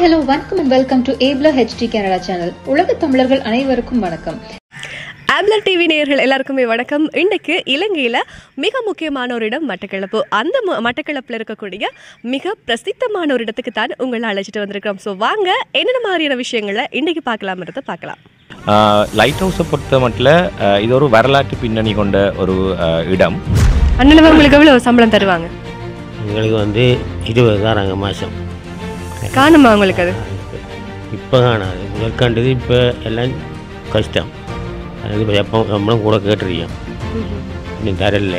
Hello வணக்கம் and welcome to ஏப்லா HD Canada channel உலக தமிழர்கள் அனைவருக்கும் வணக்கம் ஆம்லர் டிவி நேயர்கள் எல்லாருக்குமே வணக்கம் இன்றைக்கு இலங்கையில் மிக முக்கியமான ஒரு இடம் மட்டக்களப்பு அந்த ம- மட்டக்களப்பில் இருக்கக்கூடிய மிக பிரசித்தமான ஒரு இடத்துக்கு தான் உங்களை அழைச்சிட்டு வந்திருக்கிறோம் ஸோ வாங்க என்னென்ன மாதிரியான விஷயங்களை இன்றைக்கி பார்க்கலாம்ன்றத பார்க்கலாம் லைட் ஹவுஸை பொறுத்த மட்டும் இது ஒரு வரலாற்று பின்னணி கொண்ட ஒரு ஆஹ், இடம் அண்ணன் உங்களுக்கு எவ்வளோ சம்பளம் தருவாங்க எங்களுக்கு வந்து இருபது தாராங்க மாதம் காணுமா உங்களுக்கு அது இப்போ காணாது முதற்கண்டது இப்போ எல்லாம் கஷ்டம் அது இப்போ எப்போ நம்மளும் கூட கேட்டிருக்கோம் இன்னும் தரல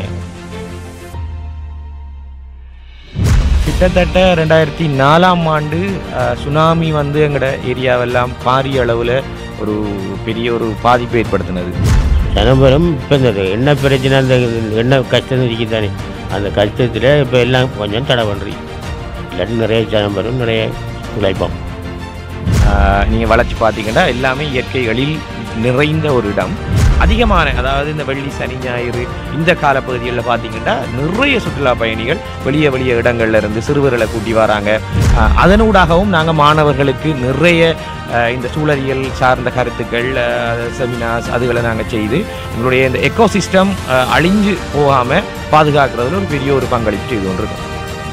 கிட்டத்தட்ட ரெண்டாயிரத்தி நாலாம் ஆண்டு ஆஹ், சுனாமி வந்து எங்களோட ஏரியாவெல்லாம் பாரிய அளவில் ஒரு பெரிய ஒரு பாதிப்பை ஏற்படுத்தினது ஜனபரம் இப்போ இந்த என்ன பிரச்சனை அந்த என்ன கஷ்டம் இருக்குதானே அந்த கஷ்டத்தில் இப்போ எல்லாம் கொஞ்சம் தடை பண்ணுறீங்க இல்லாட்டி நிறைய ஜனபரம் நிறைய உழைப்போம் நீங்கள் வளர்ச்சி பார்த்தீங்கன்னா எல்லாமே இயற்கை எழில் நிறைந்த ஒரு இடம் அதிகமான அதாவது இந்த வெள்ளி சனி ஞாயிறு இந்த காலப்பகுதிகளில் பார்த்தீங்கன்னா நிறைய சுற்றுலா பயணிகள் வெளிய வெளிய இடங்கள்ல இருந்து சிறுவர்களை கூட்டி வராங்க ஆஹ், அதனூடாகவும் நாங்கள் மாணவர்களுக்கு நிறைய ஆஹ், இந்த சூழலியல் சார்ந்த கருத்துக்கள் செமினார்ஸ் அதுகளை நாங்கள் செய்து எங்களுடைய இந்த எக்கோசிஸ்டம் அழிஞ்சு போகாமல் பாதுகாக்கிறதுல ஒரு பெரிய ஒரு பங்களிப்பு செய்து கொண்டிருக்கோம்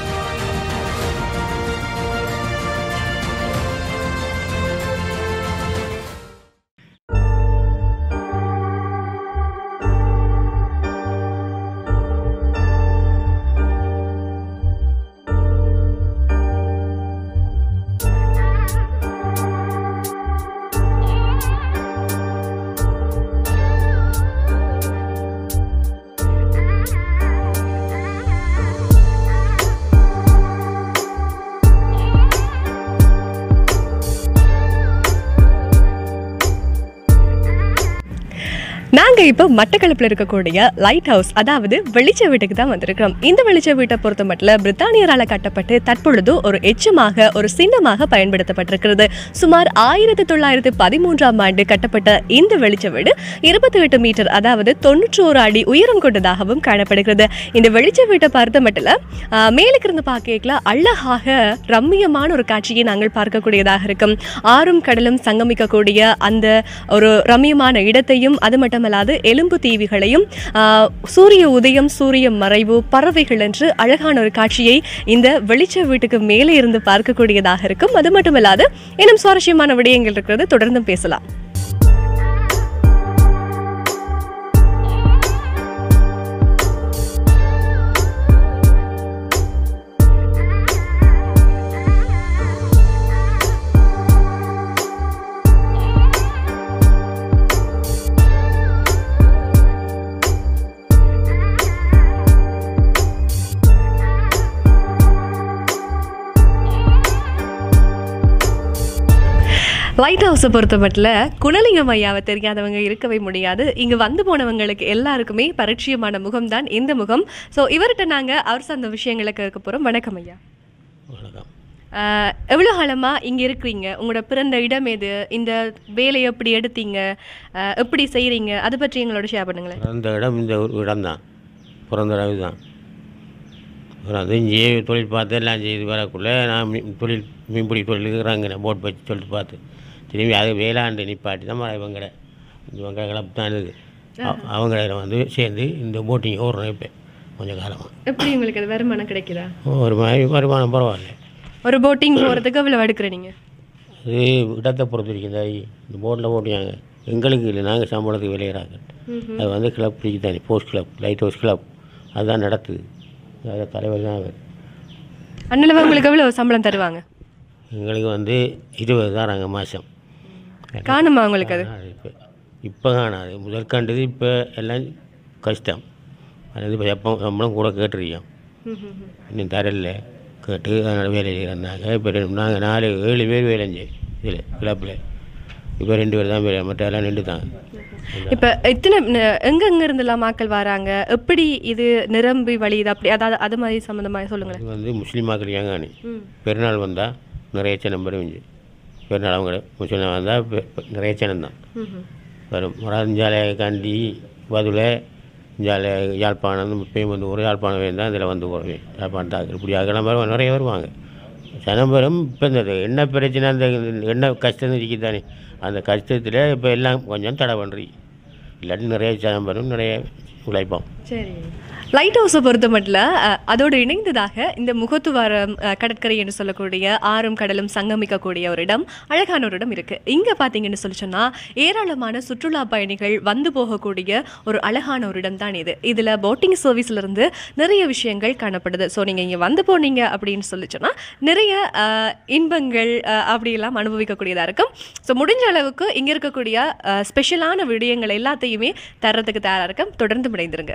நாங்கள் இப்போ மட்டக்களப்பில் இருக்கக்கூடிய லைட் ஹவுஸ் அதாவது வெளிச்ச வீட்டுக்கு தான் வந்திருக்கிறோம் இந்த வெளிச்ச வீட்டை பொறுத்த மட்டும் பிரித்தானியரால் கட்டப்பட்டு தற்பொழுது ஒரு எச்சமாக ஒரு சின்னமாக பயன்படுத்தப்பட்டிருக்கிறது சுமார் ஆயிரத்தி தொள்ளாயிரத்தி பதிமூன்றாம் ஆண்டு கட்டப்பட்ட இந்த வெளிச்ச வீடு இருபத்தி எட்டு மீட்டர் அதாவது தொண்ணூற்றோரு அடி உயரம் கொண்டதாகவும் காணப்படுகிறது இந்த வெளிச்ச வீட்டை பார்த்த மட்டும் மேலுக்கு இருந்து பார்க்கல அழகாக ரம்மியமான ஒரு காட்சியை நாங்கள் பார்க்கக்கூடியதாக இருக்கும் ஆறும் கடலும் சங்கமிக்கக்கூடிய அந்த ஒரு ரம்மியமான இடத்தையும் அது மட்டுமல்லாது எலும்பு தீவுகளையும் ஆ, சூரிய உதயம் சூரிய மறைவு பறவைகள் என்று அழகான ஒரு காட்சியை இந்த வெளிச்ச வீட்டுக்கு மேலே இருந்து பார்க்கக்கூடியதாக இருக்கும் அது மட்டுமல்லாது இன்னும் சுவாரஸ்யமான விடயங்கள் இருக்கிறது தொடர்ந்து பேசலாம் லைட் ஹவுஸை பொறுத்த மட்டும் குணலிங்கம் ஐயாவை தெரியாதவங்க இருக்கவே முடியாது இங்கே வந்து போனவங்களுக்கு எல்லாருக்குமே பரிச்சயமான முகம் தான் இந்த முகம் ஸோ இவர்கிட்ட நாங்கள் அவர் சார்ந்த விஷயங்களை கேட்க போகிறோம் வணக்கம் ஐயா வணக்கம் ஆஹ், எவ்வளோ காலமாக இங்கே இருக்கிறீங்க உங்களோட பிறந்த இடம் எது இந்த வேலையை எப்படி எடுத்தீங்க ஆஹ், எப்படி செய்கிறீங்க அதை பற்றி எங்களோட ஷேர் பண்ணுங்களேன் பிறந்த இடம் இந்த இடம் தான் பிறந்த இடம் இதுதான் அப்புறம் அது இங்கேயே தொழில் பார்த்து எல்லாம் செய்து வரக்குள்ளே நான் மீன் தொழில் மீன்பிடி தொழில் இருக்கிறாங்க போட் வச்சு சொல்லிட்டு பார்த்து திரும்பி அது வேளாண்டு நிப்பாட்டி தான் மழை இவங்கட இவங்க கிளப்பு தான் இது அ- அவங்கள வந்து சேர்ந்து இந்த போட்டிங் ஓடுறோம் இப்போ கொஞ்சம் காலமாக எப்படி உங்களுக்கு அது வருமானம் கிடைக்குதா ஒரு மாதிரி வருமானம் பரவாயில்ல ஒரு போட்டிங் போகிறதுக்கு எவ்வளோ எடுக்கிறீங்க அது இடத்தை பொறுத்து இருக்குது இந்த போட்டில் போட்டியாங்க எங்களுக்கு இல்லை நாங்கள் சம்பளத்துக்கு விளையிறாங்க அது வந்து கிளப் பிடிக்கு தானே post club lighthouse club அதுதான் நடத்துது அது தலைவர் தான் அவர் அண்ணளவு உங்களுக்கு எவ்வளோ சம்பளம் தருவாங்க எங்களுக்கு வந்து இருபது தாராங்க மாதம் காணுமா உங்களுக்கு அது இப்போ இப்போ காணாது முதற்கண்டது இப்போ எல்லாம் கஷ்டம் அது இப்போ எப்போ நம்மளும் கூட கேட்டிருக்கோம் இன்னும் தரல கேட்டு அதனால் வேலை செய்கிறாங்க இப்போ நாங்கள் நாலு ஏழு பேர் வேலை செஞ்சு இதில் கிளப்பில் இப்போ ரெண்டு பேர் தான் வேலை மற்ற எல்லாம் நின்று தான் இப்போ எத்தனை ந- எங்க எங்க இருந்தெல்லாம் மக்கள் வராங்க எப்படி இது நிரம்பி வழியுது அப்படி அதாவது அது மாதிரி சம்மந்தமாக சொல்லுங்களேன் இது வந்து முஸ்லீம் மக்கள் ஏங்கானி ம். பெருநாள் வந்தால் நிறைய சனம் வருவீங்க பெருநாள் அவங்க முஸ்லீம் வந்தால் நிறைய சனம் தான் ம்ஹும். வரும் மராஞ்சாலை காண்டி வதுல ஜாலை யாழ்ப்பாணம் இப்பயும் வந்து ஒரு யாழ்ப்பாணம் தான் இதில் வந்து போகிறேன் யாழ்ப்பாணம் தாக்கு இப்படி அகலம் வரும் நிறைய வருவாங்க சனம் வரும் இப்போ இந்த எண்ணெய் பிரச்சனை அந்த எண்ணெய் கஷ்டம் இருக்குது தானே அந்த கஷ்டத்தில் இப்போ எல்லாம் கொஞ்சம் தடை பண்ணுறீங்க இல்லாட்டி நிறைய சனம் வரும் நிறைய உழைப்போம் சரி லைட் ஹவுஸை பொறுத்த மட்டும் அதோடு இணைந்ததாக இந்த முகத்துவாரம் அஹ், கடற்கரை என்று சொல்லக்கூடிய ஆறும் கடலும் சங்கமிக்கக்கூடிய ஒரு இடம் அழகான ஒரு இடம் இருக்கு இங்க பாத்தீங்கன்னு சொல்லி சொன்னா ஏராளமான சுற்றுலா பயணிகள் வந்து போகக்கூடிய ஒரு அழகான ஒரு இடம் தான் இது இதுல போட்டிங் சர்வீஸ்ல இருந்து நிறைய விஷயங்கள் காணப்படுது ஸோ நீங்க இங்க வந்து போனீங்க அப்படின்னு சொல்லி சொன்னா நிறைய அஹ், இன்பங்கள் அஹ், அப்படியெல்லாம் அனுபவிக்கக்கூடியதா இருக்கும் ஸோ முடிஞ்ச அளவுக்கு இங்க இருக்கக்கூடிய அஹ், ஸ்பெஷலான விடயங்கள் எல்லாத்தையுமே தர்றதுக்கு தயாரா இருக்கும் தொடர்ந்து முனைந்திருங்க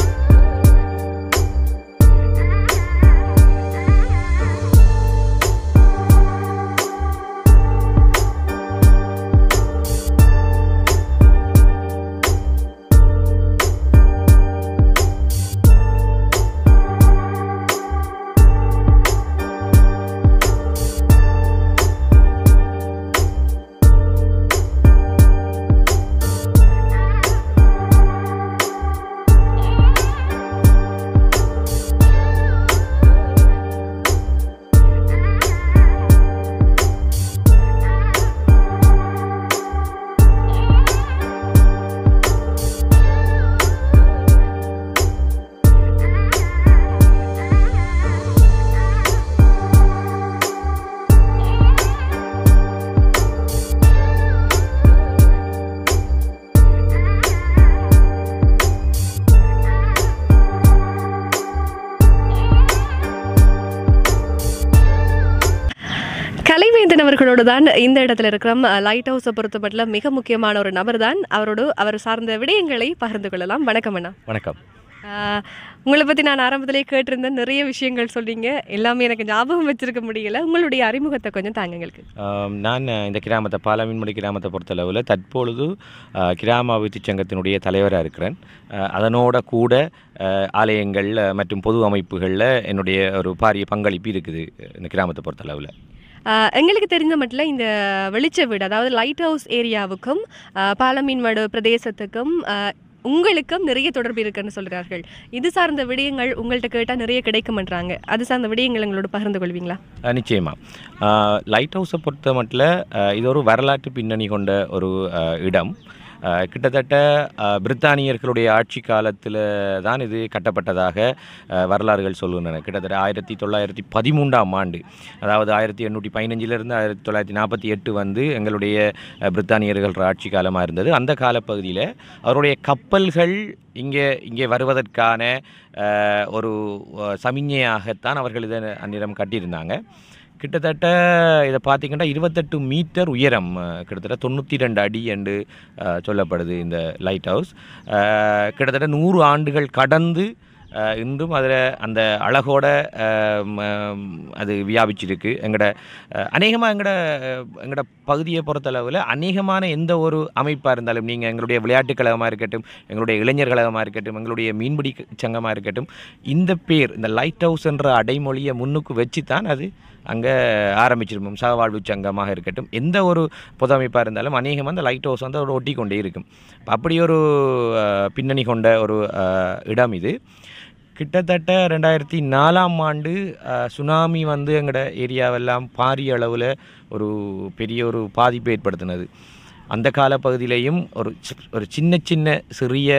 கலைவேந்தன் அவர்களோடு தான் இந்த இடத்துல இருக்கிறோம் லைட் ஹவுஸை பொறுத்த மட்டும் மிக முக்கியமான ஒரு நபர் தான் அவரோடு அவர் சார்ந்த விடயங்களை பகிர்ந்து கொள்ளலாம் வணக்கம் அண்ணா வணக்கம் ஆஹ், உங்களை பற்றி நான் ஆரம்பத்திலே கேட்டிருந்தேன் நிறைய விஷயங்கள் சொல்றீங்க எல்லாமே எனக்கு ஞாபகம் வச்சிருக்க முடியல உங்களுடைய அறிமுகத்தை கொஞ்சம் தாங்க எங்களுக்கு ஆம், நான் அஹ், இந்த கிராமத்தை பாலமீன்மொழி கிராமத்தை பொறுத்தளவில் தற்பொழுது அஹ், கிராம அபிவிருத்தி சங்கத்தினுடைய தலைவராக இருக்கிறேன் அஹ், அதனோட கூட அஹ், ஆலயங்கள் அஹ், மற்றும் பொது அமைப்புகளில் என்னுடைய ஒரு பாரிய பங்களிப்பு இருக்குது இந்த கிராமத்தை பொறுத்தளவில் ஆஹ், எங்களுக்கு தெரிஞ்ச மட்டும் இந்த வெளிச்ச வீடு அதாவது லைட் ஹவுஸ் ஏரியாவுக்கும் ஆஹ், பாலமீன்மடு பிரதேசத்துக்கும் ஆஹ், உங்களுக்கும் நிறைய தொடர்பு இருக்குன்னு சொல்கிறார்கள் இது சார்ந்த விடயங்கள் உங்கள்கிட்ட கேட்டால் நிறைய கிடைக்குமன்றாங்க அது சார்ந்த விடயங்கள் எங்களோட பகிர்ந்து கொள்வீங்களா அஹ், நிச்சயமா அஹ், லைட் ஹவுஸை பொறுத்த மட்டும் அஹ், இது ஒரு வரலாற்று பின்னணி கொண்ட ஒரு அஹ், இடம் அஹ், கிட்டத்தட்ட அஹ், பிரித்தானியர்களுடைய ஆட்சி காலத்தில் தான் இது கட்டப்பட்டதாக அஹ், வரலாறுகள் சொல்லுகின்றன கிட்டத்தட்ட ஆயிரத்தி தொள்ளாயிரத்தி பதிமூன்றாம் ஆண்டு அதாவது ஆயிரத்தி எண்ணூற்றி பதினஞ்சிலிருந்து ஆயிரத்தி தொள்ளாயிரத்தி நாற்பத்தி எட்டு வந்து எங்களுடைய அஹ், பிரித்தானியர்கள் ஆட்சி காலமாக இருந்தது அந்த காலப்பகுதியில் அவருடைய கப்பல்கள் இங்கே இங்கே வருவதற்கான அஹ், ஒரு அஹ், சமிஞ்ஞையாகத்தான் அவர்கள் இதை அந்நிறம் கட்டியிருந்தாங்க கிட்டத்தட்ட இதை பார்த்தீங்கன்னா இருபத்தெட்டு மீட்டர் உயரம் அஹ், கிட்டத்தட்ட தொண்ணூற்றி ரெண்டு அடி என்று அஹ், சொல்லப்படுது இந்த லைட் ஹவுஸ் அஹ், கிட்டத்தட்ட நூறு ஆண்டுகள் கடந்து அஹ், இன்றும் அதில் அந்த அழகோட அஹ், ம- அது வியாபிச்சிருக்கு எங்களோட அநேகமாக எங்களோட எங்களோட பகுதியை பொறுத்தளவில் அநேகமான எந்த ஒரு அமைப்பாக இருந்தாலும் நீங்கள் எங்களுடைய விளையாட்டுக் கழகமாக இருக்கட்டும் எங்களுடைய இளைஞர் கழகமாக இருக்கட்டும் எங்களுடைய மீன்பிடி சங்கமாக இருக்கட்டும் இந்த பேர் இந்த லைட் ஹவுஸ் என்ற அடைமொழியை முன்னுக்கு வச்சு தான் அது அங்கே ஆரம்பிச்சிருப்போம் சகவாழ்வு சங்கமாக இருக்கட்டும் எந்த ஒரு பொது அமைப்பாக இருந்தாலும் அநேகமாக அந்த லைட் ஹவுஸ் வந்து ஒட்டி கொண்டே இருக்கும் அப்ப அப்படி ஒரு அஹ், பின்னணி கொண்ட ஒரு அஹ், இடம் இது கிட்டத்தட்ட ரெண்டாயிரத்தி நாலாம் ஆண்டு அஹ், சுனாமி வந்து எங்களோட ஏரியாவெல்லாம் பாரிய அளவில் ஒரு பெரிய ஒரு பாதிப்பை ஏற்படுத்தினது அந்த காலப்பகுதியிலையும் ஒரு சி- ஒரு சின்ன சின்ன சிறிய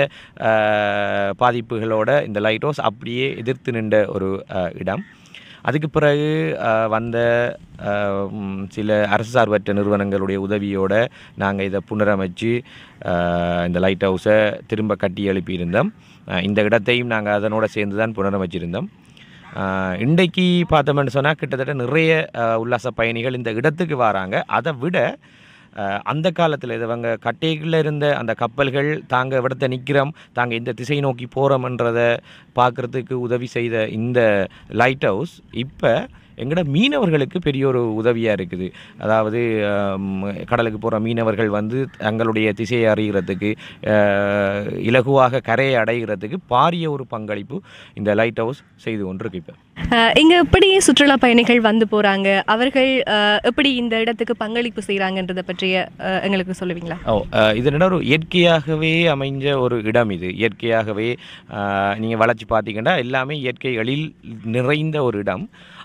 அஹ், பாதிப்புகளோட இந்த லைட் ஹவுஸ் அப்படியே எதிர்த்து நின்ற ஒரு அஹ், இடம் அதுக்கு பிறகு அஹ், வந்த அஹ், ம், சில அரசு சார்பற்ற நிறுவனங்களுடைய உதவியோட நாங்கள் இதை புனரமைச்சு அஹ், இந்த லைட் ஹவுஸை திரும்ப கட்டி எழுப்பியிருந்தோம் அஹ், இந்த இடத்தையும் நாங்கள் அதனோட சேர்ந்து தான் புனரமைச்சிருந்தோம் அஹ், இன்றைக்கு பார்த்தோம்னு சொன்னால் கிட்டத்தட்ட நிறைய அஹ், உல்லாச பயணிகள் இந்த இடத்துக்கு வராங்க அதை விட அஹ், அந்த காலத்தில் இவங்க கட்டைகளில் இருந்த அந்த கப்பல்கள் தாங்க இடத்த நிற்கிறோம் தாங்க இந்த திசை நோக்கி போகிறோம்ன்றதை பார்க்குறதுக்கு உதவி செய்த இந்த லைட் ஹவுஸ் இப்போ எங்களோட மீனவர்களுக்கு பெரிய ஒரு உதவியாக இருக்குது அதாவது ஆம், கடலுக்கு போகிற மீனவர்கள் வந்து தங்களுடைய திசையை அறிகிறதுக்கு அஹ், இலகுவாக கரையை அடைகிறதுக்கு பாரிய ஒரு பங்களிப்பு இந்த லைட் ஹவுஸ் செய்து கொண்டிருக்கு இப்போ அஹ், இங்க எப்படி சுற்றுலா பயணிகள் வந்து போறாங்க அவர்கள் அஹ், எப்படி இந்த இடத்துக்கு பங்களிப்பு செய்றாங்கன்றத பற்றிய அஹ், எங்களுக்கு சொல்லுவீங்களா ஓ அஹ், இது என்னடா ஒரு இயற்கையாகவே அமைஞ்ச ஒரு இடம் இது இயற்கையாகவே நீங்கள் வளர்ச்சி பார்த்தீங்கன்னா எல்லாமே இயற்கை எழில் நிறைந்த ஒரு இடம் அதிகமான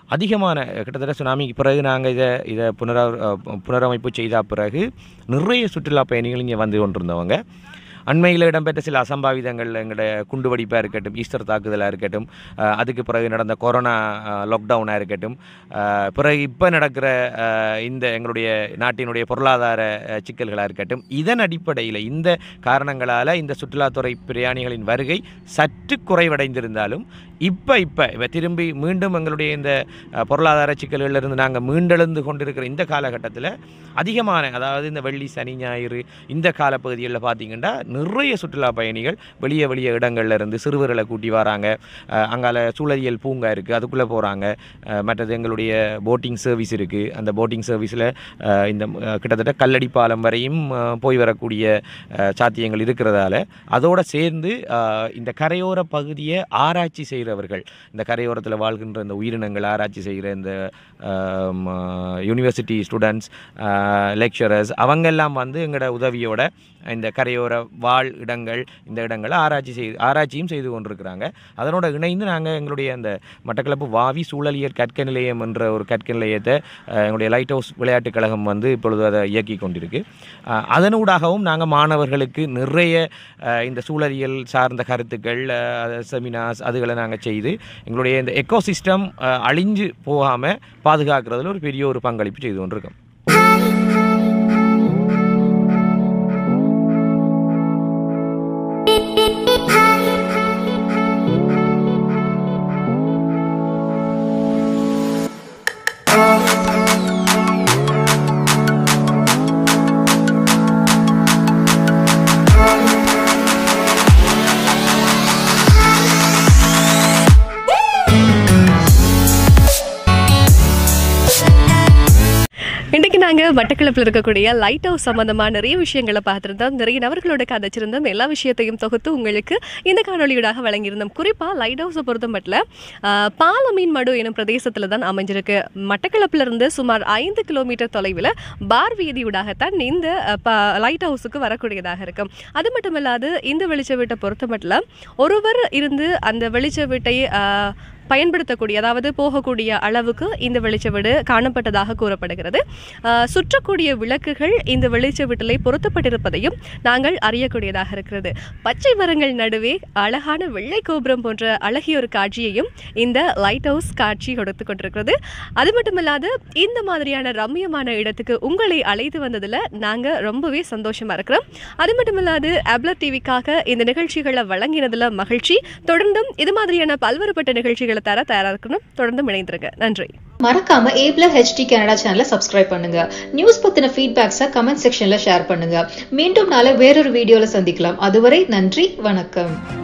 அதிகமான கிட்டத்தட்ட சுனாமிக்கு பிறகு நாங்கள் இதை இதை புனர புனரமைப்பு செய்த பிறகு நிறைய சுற்றுலா பயணிகள் இங்கே வந்து கொண்டிருந்தவங்க அண்மையில் இடம்பெற்ற சில அசம்பாவிதங்கள் எங்களோட குண்டுவெடிப்பாக இருக்கட்டும் ஈஸ்டர் தாக்குதலாக இருக்கட்டும் அஹ், அதுக்கு பிறகு நடந்த கொரோனா லாக்டவுனாக இருக்கட்டும் அஹ், பிறகு இப்போ நடக்கிற அஹ், இந்த எங்களுடைய நாட்டினுடைய பொருளாதார அஹ், சிக்கல்களாக இருக்கட்டும் இதன் அடிப்படையில் இந்த காரணங்களால் இந்த சுற்றுலாத்துறை பிரயாணிகளின் வருகை சற்று குறைவடைந்திருந்தாலும் இப்போ இப்போ இப்போ திரும்பி மீண்டும் எங்களுடைய இந்த அஹ், பொருளாதார சிக்கல்களிலிருந்து நாங்கள் மீண்டெழுந்து கொண்டிருக்கிற இந்த காலகட்டத்தில் அதிகமான அதாவது இந்த வெள்ளி சனி ஞாயிறு இந்த காலப்பகுதிகளில் பார்த்தீங்கன்னா நிறைய சுற்றுலா பயணிகள் வெளியே வெளியே இடங்கள்ல இருந்து சிறுவர்களை கூட்டி வராங்க அஹ், அங்கால சூழலியல் பூங்கா இருக்குது அதுக்குள்ளே போகிறாங்க மற்றது எங்களுடைய போட்டிங் சர்வீஸ் இருக்குது அந்த போட்டிங் சர்வீஸில் இந்த அஹ், கிட்டத்தட்ட கல்லடி பாலம் வரையும் அஹ், போய் வரக்கூடிய அஹ், சாத்தியங்கள் இருக்கிறதால அதோட சேர்ந்து அஹ், இந்த கரையோர பகுதியை ஆராய்ச்சி செய்கிறவர்கள் இந்த கரையோரத்தில் வாழ்கின்ற இந்த உயிரினங்கள் ஆராய்ச்சி செய்கிற இந்த யூனிவர்சிட்டி ஸ்டூடெண்ட்ஸ் லெக்சரர்ஸ் அவங்கெல்லாம் வந்து எங்களோட உதவியோட இந்த கரையோர வாழ் இடங்கள் இந்த இடங்களை ஆராய்ச்சி செய்து ஆராய்ச்சியும் செய்து கொண்டிருக்கிறாங்க அதனோட இணைந்து நாங்கள் எங்களுடைய அந்த மட்டக்களப்பு வாவி சூழலியல் கற்க நிலையம் என்ற ஒரு கற்க நிலையத்தை அஹ், எங்களுடைய லைட் ஹவுஸ் விளையாட்டுக் கழகம் வந்து இப்பொழுது அதை இயக்கி கொண்டிருக்கு அஹ், அதனூடாகவும் நாங்கள் மாணவர்களுக்கு நிறைய அஹ், இந்த சூழலியல் சார்ந்த கருத்துக்கள் செமினார்ஸ் அதுகளை நாங்கள் செய்து எங்களுடைய இந்த எக்கோசிஸ்டம் அழிஞ்சு போகாமல் பாதுகாக்கிறதுல ஒரு பெரிய ஒரு பங்களிப்பு செய்து கொண்டிருக்கோம் இன்றைக்கு நாங்கள் மட்டக்களப்பில் இருக்கக்கூடிய லைட் ஹவுஸ் சம்மந்தமாக நிறைய விஷயங்களை பார்த்துருந்தோம் நிறைய நபர்களோட கதைச்சிருந்தோம் எல்லா விஷயத்தையும் தொகுத்து உங்களுக்கு இந்த காணொலியூடாக வழங்கியிருந்தோம் குறிப்பாக லைட் ஹவுஸை பொறுத்த மட்டும் பாலமீன் மடு எனும் பிரதேசத்தில் தான் அமைஞ்சிருக்கு மட்டக்களப்பில் இருந்து சுமார் ஐந்து கிலோமீட்டர் தொலைவில் பார் வீதியூடாகத்தான் இந்த அஹ், ப லைட் ஹவுஸுக்கு வரக்கூடியதாக இருக்கும் அது மட்டும் இல்லாது இந்த வெளிச்ச வீட்டை பொறுத்த மட்டும் ஒருவர் இருந்து அந்த வெளிச்ச வீட்டை அஹ், பயன்படுத்தக்கூடிய அதாவது போகக்கூடிய அளவுக்கு இந்த வெளிச்ச வீடு காணப்பட்டதாக கூறப்படுகிறது ஆஹ் சுற்றக்கூடிய விளக்குகள் இந்த வெளிச்ச வீட்டிலே பொருத்தப்பட்டிருப்பதையும் நாங்கள் அறியக்கூடியதாக இருக்கிறது பச்சை மரங்கள் நடுவே அழகான வெள்ளை கோபுரம் போன்ற அழகிய ஒரு காட்சியையும் இந்த லைட் ஹவுஸ் காட்சி கொடுத்து கொண்டிருக்கிறது அது மட்டுமல்லாது இந்த மாதிரியான ரம்மியமான இடத்துக்கு உங்களை அழைத்து வந்ததில் நாங்கள் ரொம்பவே சந்தோஷமா இருக்கிறோம் அது மட்டுமல்லாது அப்லர் டிவிக்காக இந்த நிகழ்ச்சிகளை வழங்கினதில் மகிழ்ச்சி தொடர்ந்தும் இது மாதிரியான பல்வேறுபட்ட நிகழ்ச்சிகளை தர தயாராக இருக்கணும் தொடர்ந்து இணைந்திருங்க நன்றி மறக்காம ஏப்ல ஹெச்டி கனடா சேனலை சப்ஸ்கிரைப் பண்ணுங்க நியூஸ் பத்தின ஃபீட்பேக்ஸை கமெண்ட் செக்ஷன்ல ஷேர் பண்ணுங்க மீண்டும் நாளை வேறொரு வீடியோல சந்திக்கலாம் அதுவரை நன்றி வணக்கம்